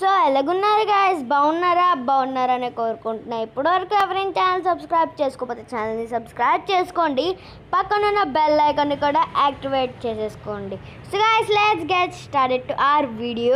so ఎలాగున్నారు guys బాగున్నారా బాగున్నారని కోరుకుంటున్నా ఇప్పటివరకు ఎవరైనా ఛానల్ సబ్స్క్రైబ్ చేసుకోకపోతే ఛానల్ని సబ్స్క్రైబ్ చేసుకోండి పక్కన ఉన్న బెల్ ఐకాన్ని కూడా యాక్టివేట్ చేసేసుకోండి so guys let's get started to our video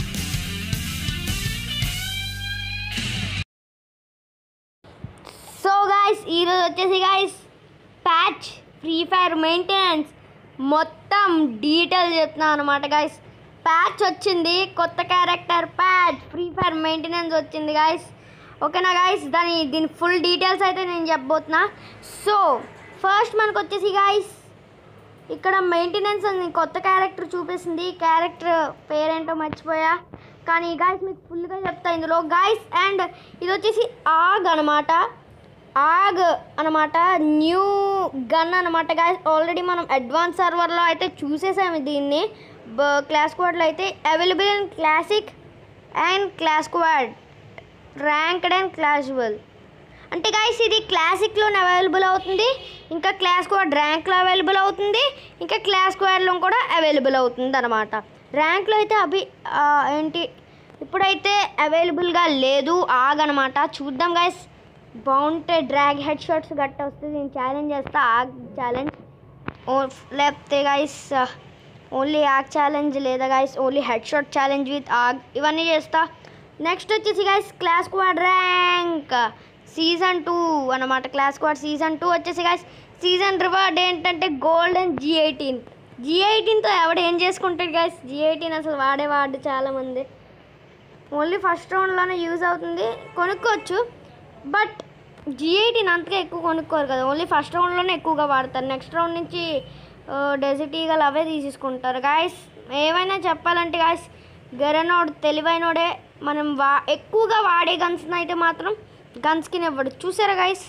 so guys ఈరోజు వచ్చేసి guys patch Free Fire maintenance మొత్తం డీటెయిల్ చెప్తున్నాను అనమాట గాయస్ ప్యాచ్ వచ్చింది కొత్త character patch Free Fire maintenance వచ్చింది గాయస్ ఓకేనా గాయస్ దాని దీని ఫుల్ డీటెయిల్స్ అయితే నేను చెప్పబోతున్నా సో ఫస్ట్ మనకు వచ్చేసి గాయస్ ఇక్కడ మెయింటెనెన్స్ అని కొత్త క్యారెక్టర్ చూపిస్తుంది క్యారెక్టర్ పేరేంటో మర్చిపోయా కానీ గాయస్ మీకు ఫుల్గా చెప్తా ఇందులో గాయస్ అండ్ ఇది వచ్చేసి ఆగ్ అనమాట ఆగ్ అనమాట న్యూ గన్ అనమాట గాయస్ ఆల్రెడీ మనం అడ్వాన్స్ సర్వర్లో అయితే చూసేసాము దీన్ని క్లాస్ స్క్వాడ్లో అయితే available in classic and clash squad ranked and casual అంటే గాయస్ ఇది క్లాసిక్లోనే అవైలబుల్ అవుతుంది ఇంకా క్లాస్ స్క్వాడ్ ర్యాంక్లో అవైలబుల్ అవుతుంది ఇంకా క్లాస్ స్క్వాడ్లో కూడా అవైలబుల్ అవుతుంది అనమాట ర్యాంక్లో అయితే అభి ఆ, ఏంటి ఇప్పుడైతే అవైలబుల్గా లేదు ఆగనమాట చూద్దాం గాయస్ బాగుంటే డ్రాగ్ హెడ్ షాట్స్ గట్ట వస్తే నేను ఛాలెంజ్ చేస్తా ఆగ్ ఛాలెంజ్ ఓ లేకపోతే గాయస్ ఓన్లీ ఆగ్ ఛాలెంజ్ లేదా guys only head shot challenge with AUG ఇవన్నీ చేస్తా నెక్స్ట్ వచ్చేసి guys clash squad rank season two అనమాట క్లాస్ స్క్వాడ్ సీజన్ టూ వచ్చేసి గాయస్ సీజన్ రివార్డ్ ఏంటంటే gold and G eighteen G ఎయిటీన్తో ఎవడు ఏం చేసుకుంటాడు గాయస్ జీ ఎయిటీన్ అసలు వాడేవాడు చాలామంది ఓన్లీ ఫస్ట్ రౌండ్లోనే యూజ్ అవుతుంది కొనుక్కోవచ్చు బట్ జీ ఎయిటీన్ అంతగా ఎక్కువ కొనుక్కోరు కదా ఓన్లీ ఫస్ట్ రౌండ్లోనే ఎక్కువగా వాడతారు నెక్స్ట్ రౌండ్ నుంచి డెజిట్ ఈగలు అవే తీసేసుకుంటారు గాయస్ ఏమైనా చెప్పాలంటే గాయస్ గెరనోడ్ తెలివైనోడే మనం వా ఎక్కువగా వాడే గన్స్ అయితే మాత్రం గన్స్కి ఇవ్వడు చూసారా గాయస్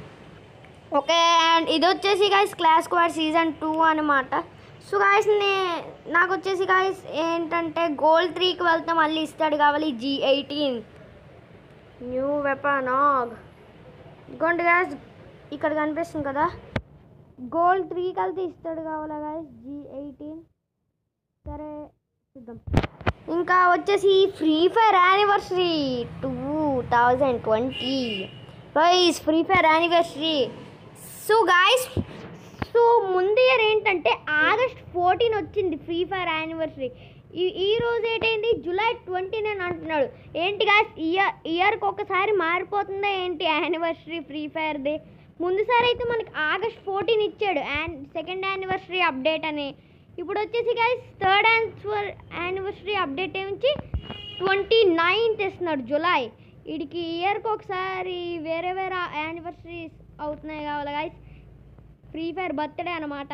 ఓకే అండ్ ఇది వచ్చేసి guys clash squad season two అనమాట సో గాయస్ నే నాకు వచ్చేసి గాయస్ ఏంటంటే గోల్డ్ త్రీకి వెళ్తే మళ్ళీ ఇస్తాడు కావాలి జీ ఎయిటీన్ న్యూ వెపన్ ఆగ్ ఇదిగోండి గాయస్ ఇక్కడ కనిపిస్తుంది కదా గోల్డ్ త్రీకి వెళ్తే ఇస్తాడు కావాలా గాయస్ జీ ఎయిటీన్ సరే చూద్దాం ఇంకా వచ్చేసి Free Fire anniversary two thousand twenty guys Free Fire anniversary so guys so ముందు ఇయర్ ఏంటంటే ఆగస్ట్ ఫోర్టీన్ వచ్చింది ఫ్రీ ఫైర్ యానివర్సరీ ఈ ఈ రోజు ఏంటైంది జూలై ట్వంటీ నైన్ అంటున్నాడు ఏంటి గాయస్ ఇయర్ ఇయర్కి ఒకసారి మారిపోతుందా ఏంటి యానివర్సరీ ఫ్రీ ఫైర్ది ముందుసారి అయితే మనకి ఆగస్ట్ ఫోర్టీన్ ఇచ్చాడు అండ్ సెకండ్ యానివర్సరీ అప్డేట్ అని ఇప్పుడు వచ్చేసి guys third annual anniversary update ఏమించి ట్వంటీ నైన్త్ ఇస్తున్నాడు జూలై వీడికి ఇయర్కి ఒకసారి వేరే వేరే యానివర్సరీస్ అవుతున్నాయి కావాలి గైస్ ఫ్రీ ఫైర్ బర్త్డే అనమాట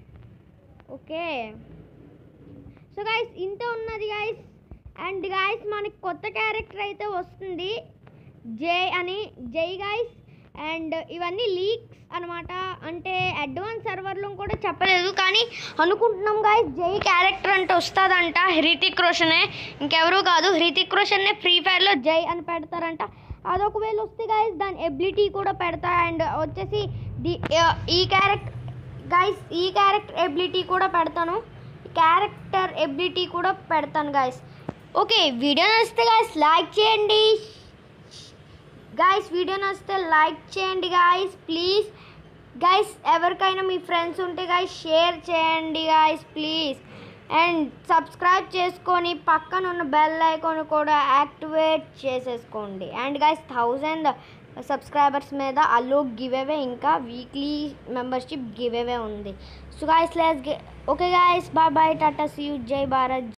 ఓకే సో గైస్ ఇంత ఉన్నది గైస్ అండ్ గైస్ మనకి కొత్త క్యారెక్టర్ అయితే వస్తుంది జై అని జై గైస్ అండ్ ఇవన్నీ లీక్స్ అనమాట అంటే అడ్వాన్స్ సర్వర్లో కూడా చెప్పలేదు కానీ అనుకుంటున్నాం గాయస్ జై క్యారెక్టర్ అంటే వస్తుందంట హృతిక్ రోషనే ఇంకెవరూ కాదు హృతిక్ రోషన్నే ఫ్రీ ఫైర్లో జై అని పెడతారంట అదొకవేళ వస్తే గాయస్ దాని ఎబిలిటీ కూడా పెడతా అండ్ వచ్చేసి ది ఈ క్యారెక్టర్ గాయస్ ఈ క్యారెక్టర్ ఎబిలిటీ కూడా పెడతాను క్యారెక్టర్ ఎబిలిటీ కూడా పెడతాను గాయస్ ఓకే వీడియో నచ్చితే గాయస్ లైక్ చేయండి గాయస్ వీడియో నచ్చితే లైక్ చేయండి గాయస్ ప్లీజ్ గాయస్ ఎవరికైనా మీ ఫ్రెండ్స్ ఉంటే గాయస్ షేర్ చేయండి గాయస్ ప్లీజ్ అండ్ సబ్స్క్రైబ్ చేసుకొని పక్కన ఉన్న బెల్ ఐకాన్ కూడా యాక్టివేట్ చేసేసుకోండి అండ్ గాయస్ థౌజండ్ సబ్స్క్రైబర్స్ మీద అల్లో గివ్ అవే ఇంకా వీక్లీ మెంబర్షిప్ గివ్ అవే ఉంది so guys let's okay guys bye bye tata see you Jai Bharat